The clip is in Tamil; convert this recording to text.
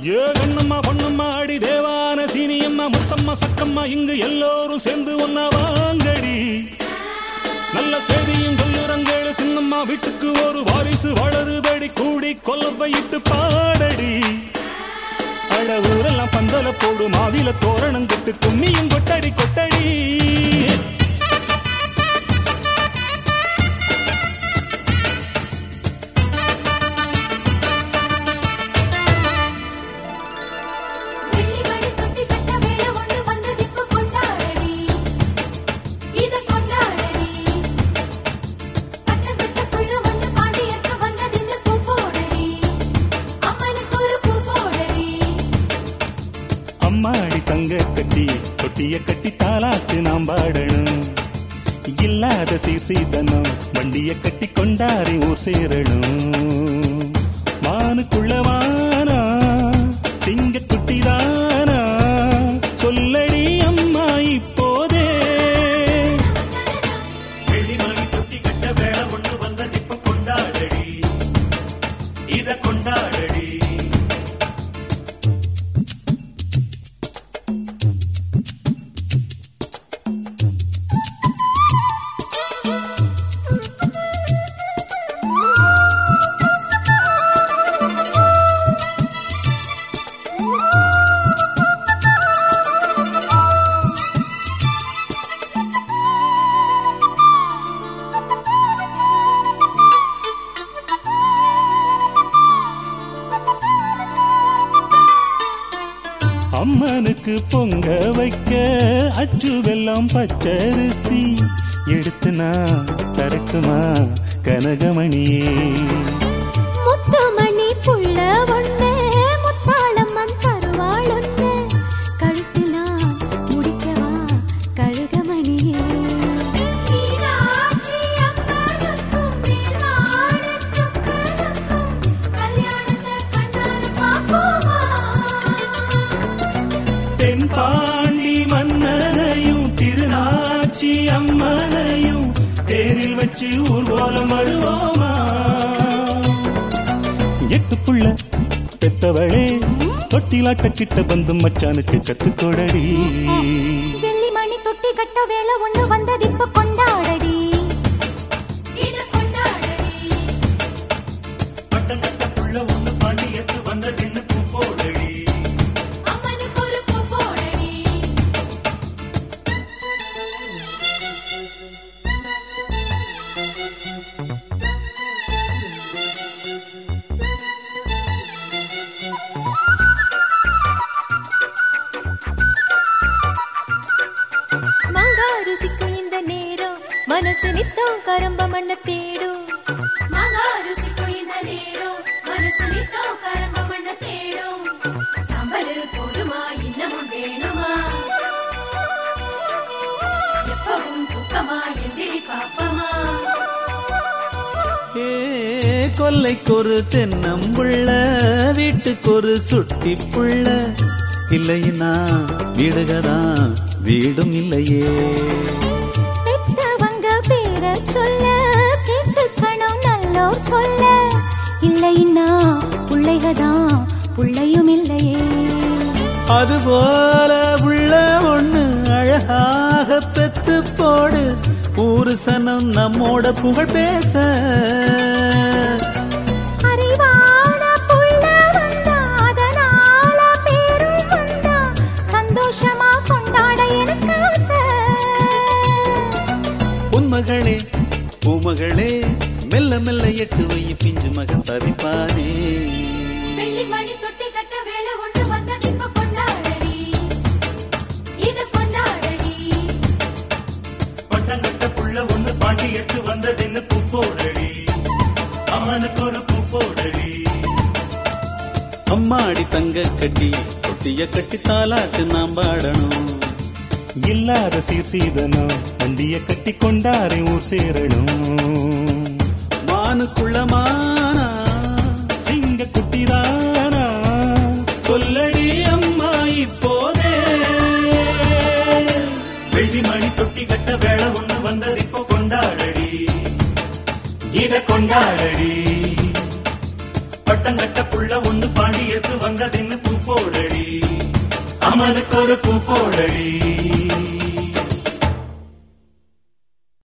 ஏ கண்ணம்மா பொண்ணம்மா அடி தேவான சீனியம்மா முத்தம்மா சக்கம்மா இங்கு எல்லோரும் சேர்ந்து ஒன்னா வாங்கடி நல்ல செய்தியும் சொல்லுறங்கேளு சின்னம்மா வீட்டுக்கு ஒரு வாரிசு வளருதடி கூடி கொல்லப்பையிட்டு பாடடி அட ஊரெல்லாம் பந்தல போடு மாவில தோரணம் கட்டு கும்மியும் கொட்டடி கொட்டடி வெள்ளிமணி தொட்டி கட்ட வேளை ஒண்ணு வந்தது இப்ப கொண்டாடடி இத கொண்டாடடி பட்டம் கட்ட புள்ள ஒண்ணு பாண்டியர்க்கு வந்ததின்னு பூ போடடி அம்மனுக்கு ஒரு பூ போடடி அம்மாடி தங்க கட்டி தொட்டிய கட்டி தாலாட்டு நாம் பாடணும் இல்லாத சீர் சீதனம் வண்டிய கட்டி கொண்டாரி ஊர் சேரணும் மானுக்குள்ள வானா சிங்க குட்டிதானா சொல்லடி அம்மா இப்போதே வெள்ளிமணி தொட்டி கட்ட வேலை ஒண்ணு வந்தது இப்ப கொண்டாடடி இத கொண்டாடடி அம்மனுக்கு பொங்க வைக்க அச்சு வெல்லம் பச்சரிசி எடுத்து நான் தரட்டுமா கனகமணியே முத்துமணி புள்ள ஒண்ணு முத்தாளம்மன் தருவாள் ஒண்ணு கழுத்தினா முடிக்கவா கழுகமணியே மீனாட்சி அம்மனுக்கும் மீனாட சொக்கனுக்கும் கல்யாணத்தை கண்ணால பாப்போமா தென்பாண்டி மன்னரையும் திருநாச்சி அம்மனையும் தேரில் வச்சு ஊர்வலம் வருவோமா எட்டு புள்ள பெத்தவளே தொட்டிலாட்ட கிட்ட வந்து மச்சானுக்கு கத்துக்கொடடி வெள்ளிமணி தொட்டி கட்ட வேளை ஒண்ணு வந்தது இப்ப கொண்டாடடி இத கொண்டாடடி பட்டம் கட்ட புள்ள ஒண்ணு பாண்டியத்து வந்ததுன்னு பூ போடடி அம்மனுக்கு ஒரு பூ போடடி மாங்காய் ருசிக்கும் இந்த நேரம் மனசு நித்தம் கரம்ப மண்ண தேடும் மாங்காய் ருசிக்கும் இந்த நேரம் மனசு நித்தம் கரம்ப மண்ண தேடும் சாம்பல் போதுமா இன்னமும் வேணுமா எப்பவும் தூக்கமா எந்திரி பாப்பமா ஏ கொல்லைக்கொரு தென்னம்புள்ள வீட்டுக்கொரு சுட்டி புள்ள இல்லைன்னா வீடுகதான் வீடும் இல்லையே பெத்தவங்க பேர சொல்ல கேட்டுக்கணும் நல்லோர் சொல்ல இல்லைன்னா பிள்ளைகதான் பிள்ளையும் இல்லையே அதுபோல உள்ள ஒண்ணு அழகாக பெத்து போடு ஊரு சனம் நம்மோட புகழ் பேச அறிவான புள்ள வந்தா அதனால பேரும் வந்தா சந்தோஷமா கொண்டாட எனக்கு ஆசை உன்மகளே பூமகளே மெல்ல மெல்ல எட்டு வை பிஞ்சு மகன் தவிப்பானே வெள்ளி மணி தொட்டி கட்ட வேலை ஒண்ணு வந்தது இப்ப கொண்டாடடி இத கொண்டாடடி பட்டம் கட்ட புள்ள ஒண்ணு பாண்டியத்து வந்ததுன்னு பூ போடடி அம்மனுக்கு ஒரு பூ போடடி அம்மாடி தங்க கட்டி தொட்டிய கட்டி தாலாட்டு நாம் பாடணும் இல்லாத சீர் சீதனம் வண்டிய கட்டி கொண்டாரை ஊர் சேரணும் மானுக்குள்ள மானா சிங்க குட்டிதானா சொல்லடி அம்மா இப்போதே வெள்ளிமணி தொட்டி கட்ட வேலை ஒண்ணு வந்தது இப்போ கொண்டாடடி இத கொண்டாடடி பட்டங்கட்ட புள்ள ஒண்ணு பாண்டியத்து வந்ததின்னு பூ போடடி அம்மனுக்கு ஒரு பூ போடடி